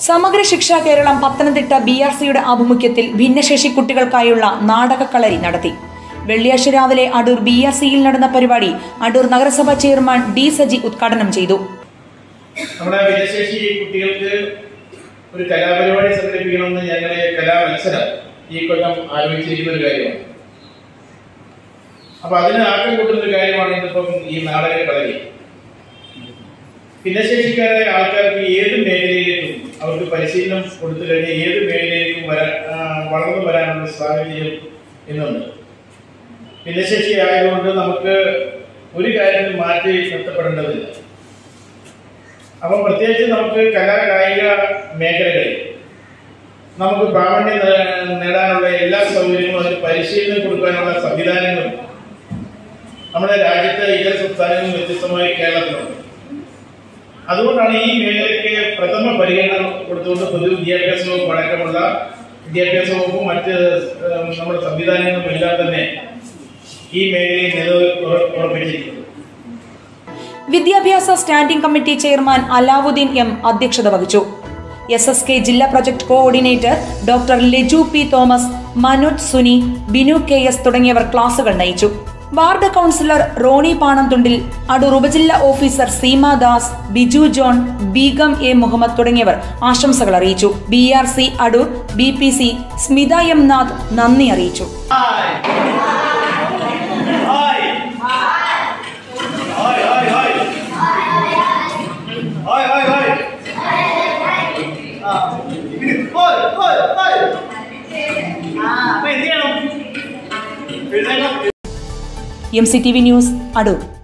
സമഗ്ര ശിക്ഷ Keralam Pathanamthitta B R സിയുടെ ആഭിമുഖ്യത്തിൽ ഭിന്നശേഷി കുട്ടികൾക്കായുള്ള നാടകക്കളരി നടത്തി വെള്ളിയാഴ്ച രാവിലെ അടൂർ ബി ആർ സിയിൽ നടന്ന പരിപാടി അടൂർ നഗരസഭാ ചെയർമാൻ ഡി സജി ഉദ്ഘാടനം ചെയ്തു നമ്മുടെ ഭിന്നശേഷി കുട്ടികൾക്ക് ഒരു കലാപരിപാടി സംഘടിപ്പിക്കണമെന്ന് ഞങ്ങളെ കലാമത്സരം ഈ കൊല്ലം ആലോചിച്ചിരിക്കുന്ന ഒരു കാര്യമാണ് അപ്പൊ അതിന് ആക്കം കൂട്ടുന്ന ഒരു കാര്യമാണ് ഇന്നിപ്പം ഈ നാടക കളരി ഭിന്നശേഷിക്കാരായ ആൾക്കാർക്ക് ഏത് മേഖലയിലേക്കും അവർക്ക് പരിശീലനം കൊടുത്തു കഴിഞ്ഞാൽ ഏത് മേഖലയിലേക്കും വരാൻ ആ, വളർന്നു വരാനുള്ള സാഹചര്യം ഇന്നുണ്ട് ഭിന്നശേഷി ആയതുകൊണ്ട് നമുക്ക് ഒരു കാര്യത്തിൽ മാറ്റി നിർത്തപ്പെടേണ്ടതില്ല അപ്പൊ പ്രത്യേകിച്ച് നമുക്ക് കലാ കായിക മേഖലകളിൽ നമുക്ക് പ്രാവീണ്യം നേ- നേടാനുള്ള എല്ലാ സൗകര്യങ്ങളും അതിന് പരിശീലനം കൊടുക്കാനുള്ള സംവിധാനങ്ങളും നമ്മുടെ രാജ്യത്തെ ഇതര സംസ്ഥാനങ്ങളിൽ വ്യത്യസ്തമായി കേരളത്തിലുണ്ട് അതുകൊണ്ടാണ് ഈ മേഖലയ്ക്ക് പ്രഥമ പരിഗണന കൊടുത്തുകൊണ്ട് പൊതുവിദ്യാഭ്യാസ വകുപ്പ് അടക്കമുള്ള വിദ്യാഭ്യാസ വകുപ്പും മറ്റ് ഏഹ്, നമ്മുടെ സംവിധാനങ്ങളും എല്ലാം തന്നെ ഈ മേഖലയിൽ നിലനിർത്തിയിരിക്കുന്നത് വിദ്യാഭ്യാസ standing committee chairman Alauddin M അധ്യക്ഷത വഹിച്ചു എസ് എസ് കെ ജില്ലാ project coordinator doctor Leju P Thomas Manoj Suni Binu K S തുടങ്ങിയവർ ക്ലാസുകൾ നയിച്ചു വാർഡ് കൗൺസിലർ റോണി പാണംതുണ്ടിൽ അടൂർ ഉപജില്ലാ ഓഫീസർ സീമ ദാസ് ബിജു ജോൺ ബീഗം എ മുഹമ്മദ് തുടങ്ങിയവർ ആശംസകൾ അറിയിച്ചു B R C Adoor B P C Smitha M Nath നന്ദി അറിയിച്ചു hi hi hi hi hi hi hi hi ആ ഹോയ് ഹോയ് ഹോയ് ആ അപ്പൊ എന്ത് ചെയ്യണം എഴുന്നേൽക്കണം M C T V news Adoor